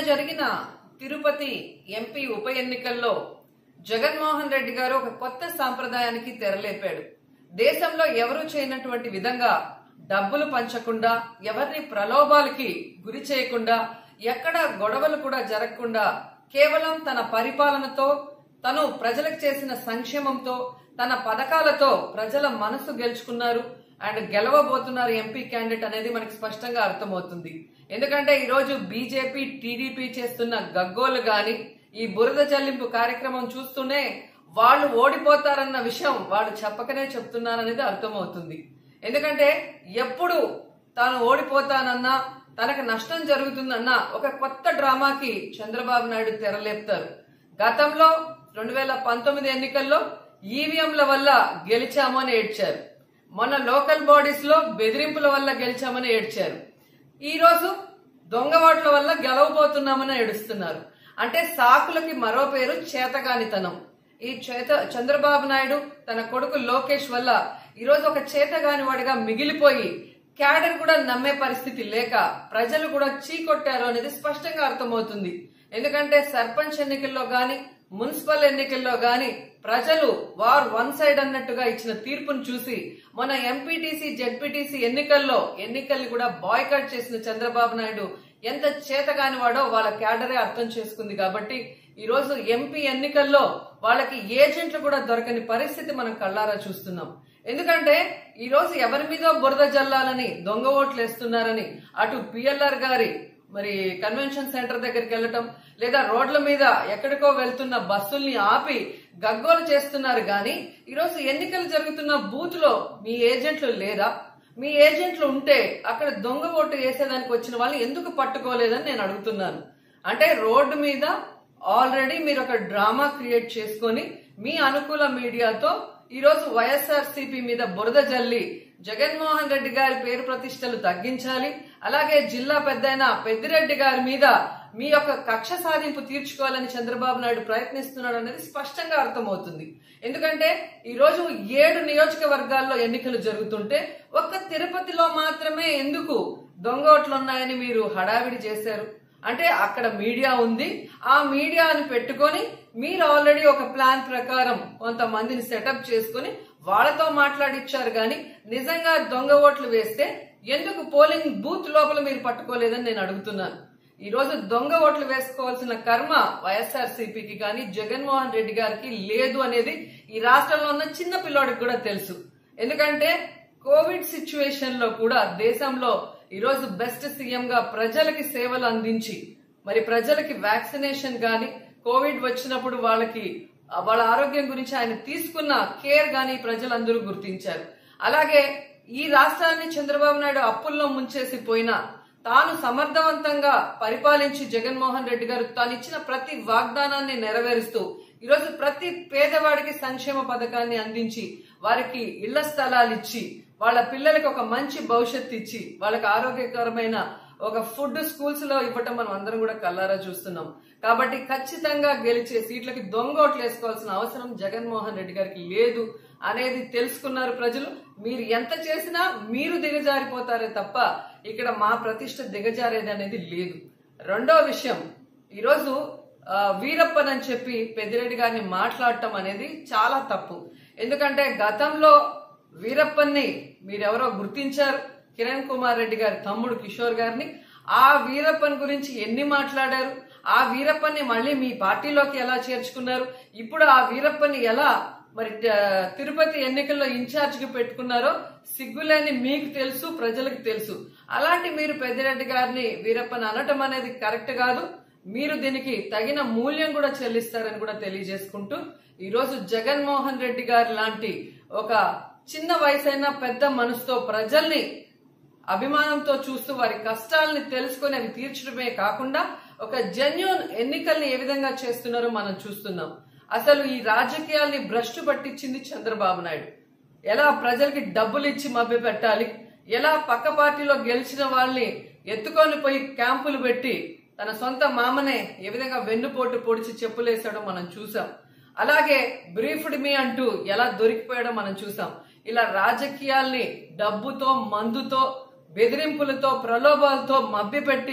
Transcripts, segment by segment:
జరిగిన తిరుపతి ఎంపీ ఉప ఎన్నికల్లో జగన్మోహన్ రెడ్డి గారు ఒక కొత్త సాంప్రదాయానికి తెరలేపాడు దేశంలో ఎవరూ చేయనటువంటి విధంగా డబ్బులు పంచకుండా ఎవరిని ప్రలోభాలకి గురి చేయకుండా ఎక్కడ గొడవలు కూడా జరగకుండా కేవలం తన పరిపాలనతో తను ప్రజలకు చేసిన సంక్షేమంతో తన పథకాలతో ప్రజల మనసు గెలుచుకున్నారు అండ్ గెలవబోతున్నారు ఎంపీ క్యాండిడేట్ అనేది మనకి స్పష్టంగా అర్థమవుతుంది ఎందుకంటే ఈ రోజు బీజేపీ టీడీపీ చేస్తున్న గగ్గోలు గాని ఈ బురద జల్లింపు కార్యక్రమం చూస్తూనే వాళ్ళు ఓడిపోతారన్న విషయం వాళ్ళు చెప్పకనే చెప్తున్నారనేది అర్థమవుతుంది ఎందుకంటే ఎప్పుడు తాను ఓడిపోతానన్నా తనకు నష్టం జరుగుతుందన్న ఒక కొత్త డ్రామాకి చంద్రబాబు నాయుడు తెరలేపుతారు గతంలో రెండు వేల పంతొమ్మిది ఎన్నికల్లో ఈవీఎంల వల్ల గెలిచామని ఏడ్చారు మొన్న లోకల్ బాడీస్ లో బెదిరింపుల వల్ల గెలిచామని ఏడ్చారు ఈ రోజు దొంగ ఓట్ల వల్ల గెలవబోతున్నామని ఏడుస్తున్నారు అంటే సాకులకి మరో పేరు చేతగానితనం ఈ చేత చంద్రబాబు నాయుడు తన కొడుకు లోకేష్ వల్ల ఈరోజు ఒక చేతగాని వాడిగా మిగిలిపోయి క్యాడర్ కూడా నమ్మే పరిస్థితి లేక ప్రజలు కూడా చీకొట్టారు అనేది స్పష్టంగా అర్థమవుతుంది ఎందుకంటే సర్పంచ్ ఎన్నికల్లో గాని మున్సిపల్ ఎన్నికల్లో గాని ప్రజలు వార్ వన్ సైడ్ అన్నట్టుగా ఇచ్చిన తీర్పును చూసి మన ఎంపీటీసీ జెడ్పీటీసీ ఎన్నికల్లో ఎన్నికల్ని కూడా బాయ్కాట్ చేసిన చంద్రబాబు నాయుడు ఎంత చేతగాని వాడో వాళ్ళ క్యాడరే అర్థం చేసుకుంది కాబట్టి ఈ రోజు ఎంపీ ఎన్నికల్లో వాళ్ళకి ఏజెంట్లు కూడా దొరకని పరిస్థితి మనం కళ్ళారా చూస్తున్నాం ఎందుకంటే ఈ రోజు ఎవరి మీద బురద జల్లాలని దొంగ ఓట్లు వేస్తున్నారని అటు పిఎల్ఆర్ గారి మరి కన్వెన్షన్ సెంటర్ దగ్గరికి వెళ్ళటం లేదా రోడ్ల మీద ఎక్కడికో వెళ్తున్న బస్సుల్ని ఆపి గగ్గోలు చేస్తున్నారు గాని ఈరోజు ఎన్నికలు జరుగుతున్న బూత్ లో మీ ఏజెంట్లు లేదా మీ ఏజెంట్లు ఉంటే అక్కడ దొంగ ఓటు వేసేదానికి వచ్చిన వాళ్ళని ఎందుకు పట్టుకోలేదని నేను అడుగుతున్నాను అంటే రోడ్డు మీద ఆల్రెడీ మీరు ఒక డ్రామా క్రియేట్ చేసుకొని మీ అనుకూల మీడియాతో ఈరోజు వైఎస్ఆర్సీపీ మీద బురద జల్లి జగన్మోహన్ రెడ్డి గారి పేరు ప్రతిష్టలు తగ్గించాలి అలాగే జిల్లా పెద్దయిన పెద్దిరెడ్డి గారి మీద మీ యొక్క కక్ష సాధింపు తీర్చుకోవాలని చంద్రబాబు నాయుడు ప్రయత్నిస్తున్నాడు అనేది స్పష్టంగా అర్థమవుతుంది ఎందుకంటే ఈ రోజు ఏడు నియోజకవర్గాల్లో ఎన్నికలు జరుగుతుంటే ఒక్క తిరుపతిలో మాత్రమే ఎందుకు దొంగ ఓట్లు ఉన్నాయని మీరు హడావిడి చేశారు అంటే అక్కడ మీడియా ఉంది ఆ మీడియాని పెట్టుకొని మీరు ఆల్రెడీ ఒక ప్లాన్ ప్రకారం కొంతమందిని సెటప్ చేసుకుని వాళ్ళతో మాట్లాడిచ్చారు కానీ నిజంగా దొంగ ఓట్లు వేస్తే ఎందుకు పోలింగ్ బూత్ లోపల మీరు పట్టుకోలేదని నేను అడుగుతున్నాను ఈ రోజు దొంగ ఓట్లు వేసుకోవాల్సిన కర్మ వైఎస్ఆర్ సిపికి కానీ జగన్మోహన్ రెడ్డి గారికి లేదు అనేది ఈ రాష్ట్రంలో ఉన్న చిన్న పిల్లోడికి కూడా తెలుసు ఎందుకంటే కోవిడ్ సిచ్యువేషన్ లో కూడా దేశంలో ఈరోజు బెస్ట్ సీఎం గా ప్రజలకి సేవలు అందించి మరి ప్రజలకి వ్యాక్సినేషన్ గాని కోవిడ్ వచ్చినప్పుడు వాళ్ళకి ఆ, వాళ్ళ ఆరోగ్యం గురించి ఆయన తీసుకున్న కేర్ గాని ప్రజలందరూ గుర్తించారు అలాగే ఈ రాష్ట్రాన్ని చంద్రబాబు నాయుడు అప్పుల్లో ముంచేసి పోయినా తాను సమర్థవంతంగా పరిపాలించి జగన్మోహన్ రెడ్డి గారు తాను ఇచ్చిన ప్రతి వాగ్దానాన్ని నెరవేరుస్తూ ఈరోజు ప్రతి పేదవాడికి సంక్షేమ పథకాన్ని అందించి వారికి ఇళ్ల స్థలాలు ఇచ్చి వాళ్ళ పిల్లలకి ఒక మంచి భవిష్యత్తు ఇచ్చి వాళ్ళకి ఆరోగ్యకరమైన ఒక ఫుడ్ స్కూల్స్ లో ఇవ్వటం మనం అందరం కూడా కల్లారా చూస్తున్నాం కాబట్టి ఖచ్చితంగా గెలిచే సీట్లకి దొంగ ఓట్లు వేసుకోవాల్సిన అవసరం జగన్మోహన్ రెడ్డి గారికి లేదు అనేది తెలుసుకున్నారు ప్రజలు మీరు ఎంత చేసినా మీరు దిగజారిపోతారే తప్ప ఇక్కడ మా ప్రతిష్ట దిగజారేది అనేది లేదు రెండో విషయం ఈరోజు ఆ, వీరప్పన్ అని చెప్పి పెద్దిరెడ్డి గారిని మాట్లాడటం అనేది చాలా తప్పు ఎందుకంటే గతంలో వీరప్పన్ని మీరెవరో గుర్తించారు కిరణ్ కుమార్ రెడ్డి గారి తమ్ముడు కిషోర్ గారిని ఆ వీరప్పన్ గురించి ఎన్ని మాట్లాడారు ఆ వీరప్పన్ని మళ్ళీ మీ పార్టీలోకి ఎలా చేర్చుకున్నారు ఇప్పుడు ఆ వీరప్పన్ని ఎలా మరి ఆ, తిరుపతి ఎన్నికల్లో ఇన్ఛార్జ్ కి పెట్టుకున్నారో సిగ్గులేని మీకు తెలుసు ప్రజలకు తెలుసు అలాంటి మీరు పెద్దిరెడ్డి గారిని వీరప్పని అనటం అనేది కరెక్ట్ కాదు మీరు దీనికి తగిన మూల్యం కూడా చెల్లిస్తారని కూడా తెలియజేసుకుంటూ ఈ రోజు జగన్మోహన్ రెడ్డి గారు లాంటి ఒక చిన్న వయసైన పెద్ద మనసుతో ప్రజల్ని అభిమానంతో చూస్తూ వారి కష్టాలని తెలుసుకొని అవి తీర్చడమే కాకుండా ఒక జెన్యున్ ఎన్నికల్ని ఏ విధంగా చేస్తున్నారో మనం చూస్తున్నాం అసలు ఈ రాజకీయాల్ని భ్రష్టు పట్టించింది చంద్రబాబు నాయుడు ఎలా ప్రజలకి డబ్బులు ఇచ్చి మభ్య పెట్టాలి ఎలా పక్క పార్టీలో గెలిచిన వాళ్ళని ఎత్తుకొని పోయి క్యాంపులు పెట్టి తన సొంత మామనే ఏ విధంగా వెన్నుపోటు పొడిచి చెప్పులేసాడో మనం చూసాం అలాగే బ్రీఫ్డ్ మీ అంటూ ఎలా దొరికిపోయాడో మనం చూసాం ఇలా రాజకీయాల్ని డబ్బుతో మందుతో బెదిరింపులతో ప్రలోభాలతో మభ్యపెట్టి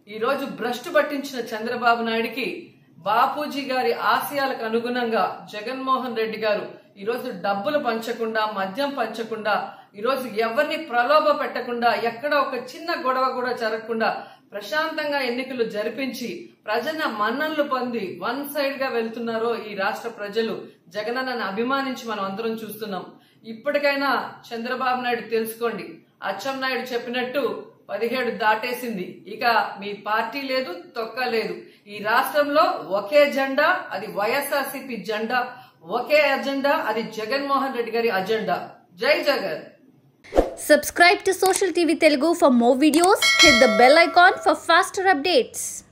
ఈ రోజు భ్రష్టు పట్టించిన చంద్రబాబు నాయుడికి బాపూజీ గారి ఆశయాలకు అనుగుణంగా జగన్మోహన్ రెడ్డి గారు ఈ రోజు డబ్బులు పంచకుండా మద్యం పంచకుండా ఈ రోజు ఎవరిని ప్రలోభ పెట్టకుండా ఎక్కడ ఒక చిన్న గొడవ కూడా జరగకుండా ప్రశాంతంగా ఎన్నికలు జరిపించి ప్రజల మన్ననలు పొంది వన్ సైడ్ గా వెళ్తున్నారో ఈ రాష్ట్ర ప్రజలు జగనన్నను అభిమానించి మనం అందరం చూస్తున్నాం ఇప్పటికైనా చంద్రబాబు నాయుడు తెలుసుకోండి అచ్చెం నాయుడు చెప్పినట్టు పదిహేడు దాటేసింది ఇక మీ పార్టీ లేదు తొక్క లేదు ఈ రాష్ట్రంలో ఒకే జెండా అది వైఎస్ఆర్సీపీ జెండా ఒకే అజెండా అది జగన్మోహన్ రెడ్డి గారి అజెండా జై Jagan Subscribe to Social TV Telugu for more videos. Hit the bell icon for faster updates.